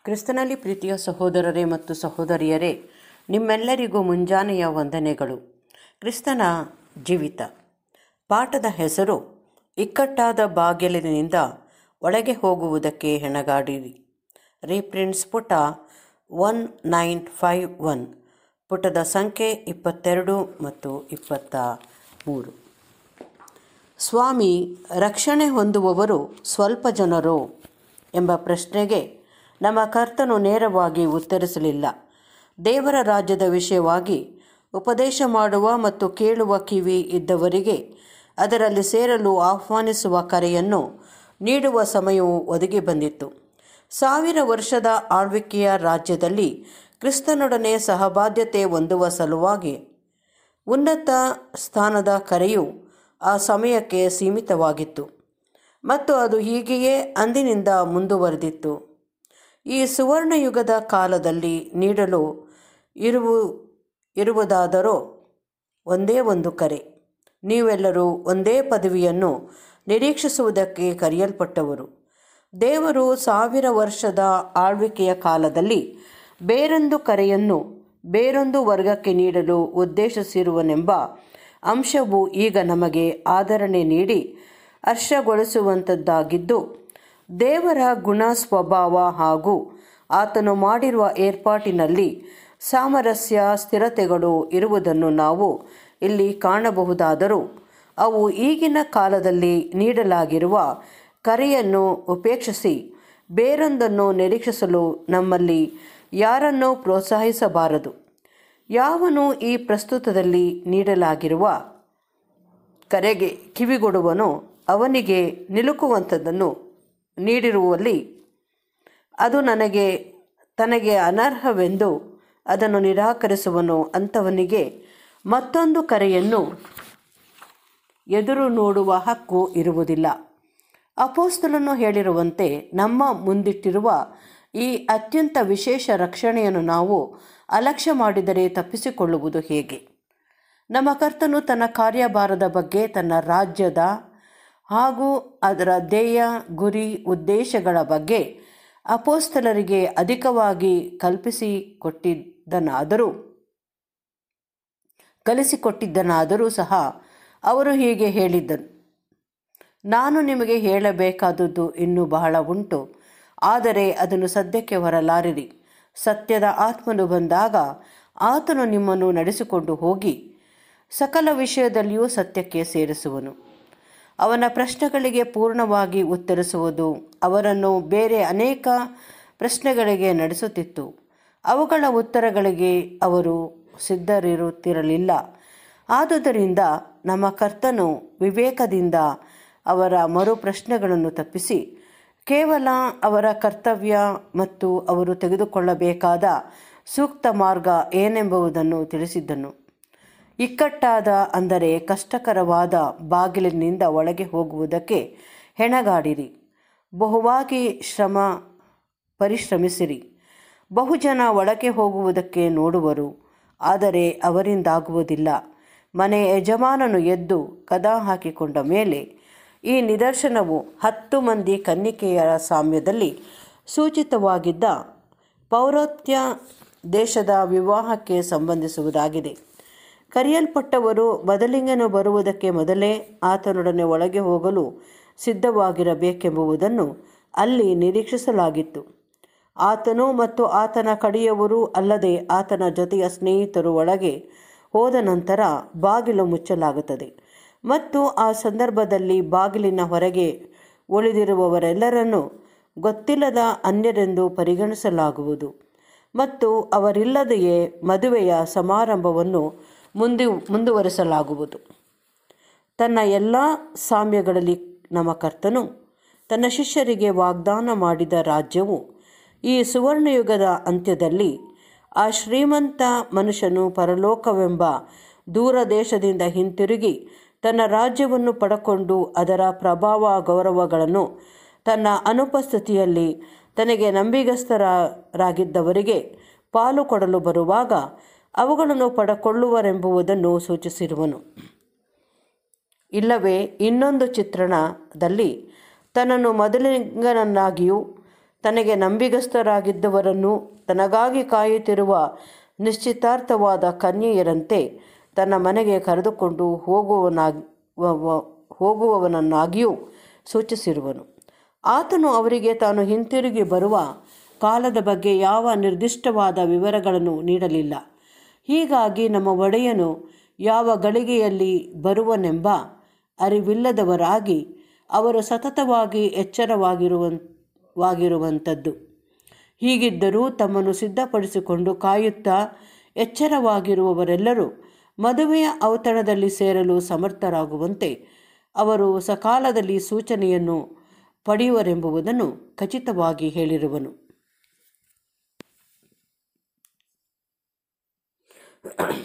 ಕ್ರಿಸ್ತನಲ್ಲಿ ಪ್ರೀತಿಯ ಸಹೋದರರೇ ಮತ್ತು ಸಹೋದರಿಯರೇ ನಿಮ್ಮೆಲ್ಲರಿಗೂ ಮುಂಜಾನೆಯ ವಂದನೆಗಳು ಕ್ರಿಸ್ತನ ಜೀವಿತ ಪಾಠದ ಹೆಸರು ಇಕ್ಕಟ್ಟಾದ ಬಾಗಿಲಿನಿಂದ ಒಳಗೆ ಹೋಗುವುದಕ್ಕೆ ಹೆಣಗಾಡಿರಿ ರೀಪ್ರಿಂಟ್ಸ್ ಪುಟ ಒನ್ ನೈನ್ ಫೈವ್ ಒನ್ ಪುಟದ ಸಂಖ್ಯೆ ಇಪ್ಪತ್ತೆರಡು ಮತ್ತು ಇಪ್ಪತ್ತ ಮೂರು ಸ್ವಾಮಿ ರಕ್ಷಣೆ ಹೊಂದುವವರು ಸ್ವಲ್ಪ ಜನರೋ ಎಂಬ ಪ್ರಶ್ನೆಗೆ ನಮ್ಮ ಕರ್ತನು ನೇರವಾಗಿ ಉತ್ತರಿಸಲಿಲ್ಲ ದೇವರ ರಾಜ್ಯದ ವಿಷಯವಾಗಿ ಉಪದೇಶ ಮಾಡುವ ಮತ್ತು ಕೇಳುವ ಕಿವಿ ಇದ್ದವರಿಗೆ ಅದರಲ್ಲಿ ಸೇರಲು ಆಹ್ವಾನಿಸುವ ಕರೆಯನ್ನು ನೀಡುವ ಸಮಯವು ಒದಗಿ ಬಂದಿತ್ತು ಸಾವಿರ ವರ್ಷದ ಆಳ್ವಿಕೆಯ ರಾಜ್ಯದಲ್ಲಿ ಕ್ರಿಸ್ತನೊಡನೆ ಸಹಬಾಧ್ಯತೆ ಹೊಂದುವ ಸಲುವಾಗಿ ಉನ್ನತ ಸ್ಥಾನದ ಕರೆಯು ಆ ಸಮಯಕ್ಕೆ ಸೀಮಿತವಾಗಿತ್ತು ಮತ್ತು ಅದು ಹೀಗೆಯೇ ಅಂದಿನಿಂದ ಮುಂದುವರೆದಿತ್ತು ಈ ಸುವರ್ಣಯುಗದ ಕಾಲದಲ್ಲಿ ನೀಡಲು ಇರುವು ಇರುವುದಾದರೋ ಒಂದೇ ಒಂದು ಕರೆ ನೀವೆಲ್ಲರೂ ಒಂದೇ ಪದವಿಯನ್ನು ನಿರೀಕ್ಷಿಸುವುದಕ್ಕೆ ಕರೆಯಲ್ಪಟ್ಟವರು ದೇವರು ಸಾವಿರ ವರ್ಷದ ಆಳ್ವಿಕೆಯ ಕಾಲದಲ್ಲಿ ಬೇರೊಂದು ಕರೆಯನ್ನು ಬೇರೊಂದು ವರ್ಗಕ್ಕೆ ನೀಡಲು ಉದ್ದೇಶಿಸಿರುವನೆಂಬ ಅಂಶವು ಈಗ ನಮಗೆ ಆದರಣೆ ನೀಡಿ ಹರ್ಷಗೊಳಿಸುವಂಥದ್ದಾಗಿದ್ದು ದೇವರ ಗುಣ ಸ್ವಭಾವ ಹಾಗೂ ಆತನು ಮಾಡಿರುವ ಏರ್ಪಾಟಿನಲ್ಲಿ ಸಾಮರಸ್ಯ ಸ್ಥಿರತೆಗಳು ಇರುವುದನ್ನು ನಾವು ಇಲ್ಲಿ ಕಾಣಬಹುದಾದರೂ ಅವು ಈಗಿನ ಕಾಲದಲ್ಲಿ ನೀಡಲಾಗಿರುವ ಕರೆಯನ್ನು ಉಪೇಕ್ಷಿಸಿ ಬೇರೊಂದನ್ನು ನಿರೀಕ್ಷಿಸಲು ನಮ್ಮಲ್ಲಿ ಯಾರನ್ನೂ ಪ್ರೋತ್ಸಾಹಿಸಬಾರದು ಯಾವನು ಈ ಪ್ರಸ್ತುತದಲ್ಲಿ ನೀಡಲಾಗಿರುವ ಕರೆಗೆ ಕಿವಿಗೊಡುವನೋ ಅವನಿಗೆ ನಿಲುಕುವಂಥದ್ದನ್ನು ನೀಡಿರುವಲ್ಲಿ ಅದು ನನಗೆ ತನಗೆ ಅನರ್ಹವೆಂದು ಅದನ್ನು ನಿರಾಕರಿಸುವನು ಅಂಥವನಿಗೆ ಮತ್ತೊಂದು ಕರೆಯನ್ನು ಎದುರು ನೋಡುವ ಹಕ್ಕು ಇರುವುದಿಲ್ಲ ಅಪೋಸ್ತಲನು ಹೇಳಿರುವಂತೆ ನಮ್ಮ ಮುಂದಿಟ್ಟಿರುವ ಈ ಅತ್ಯಂತ ವಿಶೇಷ ರಕ್ಷಣೆಯನ್ನು ನಾವು ಅಲಕ್ಷ್ಯ ಮಾಡಿದರೆ ತಪ್ಪಿಸಿಕೊಳ್ಳುವುದು ಹೇಗೆ ನಮ್ಮ ಕರ್ತನು ತನ್ನ ಕಾರ್ಯಭಾರದ ಬಗ್ಗೆ ತನ್ನ ರಾಜ್ಯದ ಹಾಗೂ ಅದರ ಧ್ಯೇಯ ಗುರಿ ಉದ್ದೇಶಗಳ ಬಗ್ಗೆ ಅಪೋಸ್ತಲರಿಗೆ ಅಧಿಕವಾಗಿ ಕಲ್ಪಿಸಿಕೊಟ್ಟಿದ್ದನಾದರೂ ಕಲಿಸಿಕೊಟ್ಟಿದ್ದನಾದರೂ ಸಹ ಅವರು ಹೀಗೆ ಹೇಳಿದ್ದರು ನಾನು ನಿಮಗೆ ಹೇಳಬೇಕಾದದ್ದು ಇನ್ನೂ ಬಹಳ ಉಂಟು ಆದರೆ ಅದನ್ನು ಸದ್ಯಕ್ಕೆ ಹೊರಲಾರಿರಿ ಸತ್ಯದ ಆತ್ಮನು ಬಂದಾಗ ಆತನು ನಿಮ್ಮನ್ನು ನಡೆಸಿಕೊಂಡು ಹೋಗಿ ಸಕಲ ವಿಷಯದಲ್ಲಿಯೂ ಸತ್ಯಕ್ಕೆ ಸೇರಿಸುವನು ಅವನ ಪ್ರಶ್ನೆಗಳಿಗೆ ಪೂರ್ಣವಾಗಿ ಉತ್ತರಿಸುವುದು ಅವರನ್ನು ಬೇರೆ ಅನೇಕ ಪ್ರಶ್ನೆಗಳಿಗೆ ನಡೆಸುತ್ತಿತ್ತು ಅವುಗಳ ಉತ್ತರಗಳಿಗೆ ಅವರು ಸಿದ್ಧರಿರುತ್ತಿರಲಿಲ್ಲ ಆದುದರಿಂದ ನಮ್ಮ ಕರ್ತನು ವಿವೇಕದಿಂದ ಅವರ ಮರು ಪ್ರಶ್ನೆಗಳನ್ನು ತಪ್ಪಿಸಿ ಕೇವಲ ಅವರ ಕರ್ತವ್ಯ ಮತ್ತು ಅವರು ತೆಗೆದುಕೊಳ್ಳಬೇಕಾದ ಸೂಕ್ತ ಮಾರ್ಗ ಏನೆಂಬುದನ್ನು ತಿಳಿಸಿದ್ದನು ಇಕ್ಕಟ್ಟಾದ ಅಂದರೆ ಕಷ್ಟಕರವಾದ ಬಾಗಿಲಿನಿಂದ ಒಳಗೆ ಹೋಗುವುದಕ್ಕೆ ಹೆಣಗಾಡಿರಿ ಬಹುವಾಗಿ ಶ್ರಮ ಪರಿಶ್ರಮಿಸಿರಿ ಬಹುಜನ ಒಳಗೆ ಹೋಗುವುದಕ್ಕೆ ನೋಡುವರು ಆದರೆ ಅವರಿಂದಾಗುವುದಿಲ್ಲ ಮನೆ ಯಜಮಾನನು ಎದ್ದು ಕದ ಹಾಕಿಕೊಂಡ ಮೇಲೆ ಈ ನಿದರ್ಶನವು ಹತ್ತು ಮಂದಿ ಕನ್ನಿಕೆಯರ ಸಾಮ್ಯದಲ್ಲಿ ಸೂಚಿತವಾಗಿದ್ದ ಪೌರೋತ್ಯ ದೇಶದ ವಿವಾಹಕ್ಕೆ ಸಂಬಂಧಿಸುವುದಾಗಿದೆ ಕರೆಯಲ್ಪಟ್ಟವರು ಮೊದಲಿಂಗನು ಬರುವುದಕ್ಕೆ ಮೊದಲೇ ಆತನೊಡನೆ ಒಳಗೆ ಹೋಗಲು ಸಿದ್ಧವಾಗಿರಬೇಕೆಂಬುದನ್ನು ಅಲ್ಲಿ ನಿರೀಕ್ಷಿಸಲಾಗಿತ್ತು ಆತನು ಮತ್ತು ಆತನ ಕಡೆಯವರು ಅಲ್ಲದೆ ಆತನ ಜೊತೆಯ ಸ್ನೇಹಿತರು ಒಳಗೆ ಹೋದ ನಂತರ ಬಾಗಿಲು ಮುಚ್ಚಲಾಗುತ್ತದೆ ಮತ್ತು ಆ ಸಂದರ್ಭದಲ್ಲಿ ಬಾಗಿಲಿನ ಹೊರಗೆ ಉಳಿದಿರುವವರೆಲ್ಲರನ್ನು ಗೊತ್ತಿಲ್ಲದ ಅನ್ಯರೆಂದು ಪರಿಗಣಿಸಲಾಗುವುದು ಮತ್ತು ಅವರಿಲ್ಲದೆಯೇ ಮದುವೆಯ ಸಮಾರಂಭವನ್ನು ಮುಂದು ಮುಂದುವರಿಸಲಾಗುವುದು ತನ್ನ ಎಲ್ಲ ಸಾಮ್ಯಗಳಲ್ಲಿ ನಮ್ಮ ಕರ್ತನು ತನ್ನ ಶಿಷ್ಯರಿಗೆ ವಾಗ್ದಾನ ಮಾಡಿದ ರಾಜ್ಯವು ಈ ಸುವರ್ಣಯುಗದ ಅಂತ್ಯದಲ್ಲಿ ಆ ಶ್ರೀಮಂತ ಮನುಷ್ಯನು ಪರಲೋಕವೆಂಬ ದೂರ ದೇಶದಿಂದ ಹಿಂತಿರುಗಿ ತನ್ನ ರಾಜ್ಯವನ್ನು ಪಡಕೊಂಡು ಅದರ ಪ್ರಭಾವ ಗೌರವಗಳನ್ನು ತನ್ನ ಅನುಪಸ್ಥಿತಿಯಲ್ಲಿ ತನಗೆ ನಂಬಿಗಸ್ತರಾಗಿದ್ದವರಿಗೆ ಪಾಲು ಕೊಡಲು ಬರುವಾಗ ಅವುಗಳನ್ನು ಪಡಕೊಳ್ಳುವರೆಂಬುದನ್ನು ಸೂಚಿಸಿರುವನು ಇಲ್ಲವೇ ಇನ್ನೊಂದು ಚಿತ್ರಣದಲ್ಲಿ ತನ್ನನ್ನು ಮೊದಲಿಗನನ್ನಾಗಿಯೂ ತನಗೆ ನಂಬಿಗಸ್ತರಾಗಿದ್ದವರನ್ನು ತನಗಾಗಿ ಕಾಯುತ್ತಿರುವ ನಿಶ್ಚಿತಾರ್ಥವಾದ ಕನ್ಯೆಯರಂತೆ ತನ್ನ ಮನೆಗೆ ಕರೆದುಕೊಂಡು ಹೋಗುವನಾಗಿ ವ- ವ- ಹೋಗುವವನನ್ನಾಗಿಯೂ ಸೂಚಿಸಿರುವನು ಆತನು ಅವರಿಗೆ ತಾನು ಹಿಂತಿರುಗಿ ಬರುವ ಕಾಲದ ಬಗ್ಗೆ ಯಾವ ನಿರ್ದಿಷ್ಟವಾದ ವಿವರಗಳನ್ನು ನೀಡಲಿಲ್ಲ ಹೀಗಾಗಿ ನಮ್ಮ ಒಡೆಯನು ಯಾವ ಗಳಿಗೆಯಲ್ಲಿ ಬರುವನೆಂಬ ಅರಿವಿಲ್ಲದವರಾಗಿ ಅವರು ಸತತವಾಗಿ ಎಚ್ಚರವಾಗಿರುವಂ ವಾಗಿರುವಂಥದ್ದು ಹೀಗಿದ್ದರೂ ತಮ್ಮನ್ನು ಸಿದ್ಧಪಡಿಸಿಕೊಂಡು ಕಾಯುತ್ತಾ ಎಚ್ಚರವಾಗಿರುವವರೆಲ್ಲರೂ ಮದುವೆಯ ಔತಣದಲ್ಲಿ ಸೇರಲು ಸಮರ್ಥರಾಗುವಂತೆ ಅವರು ಸಕಾಲದಲ್ಲಿ ಸೂಚನೆಯನ್ನು ಪಡೆಯುವರೆಂಬುದನ್ನು ಖಚಿತವಾಗಿ ಹೇಳಿರುವನು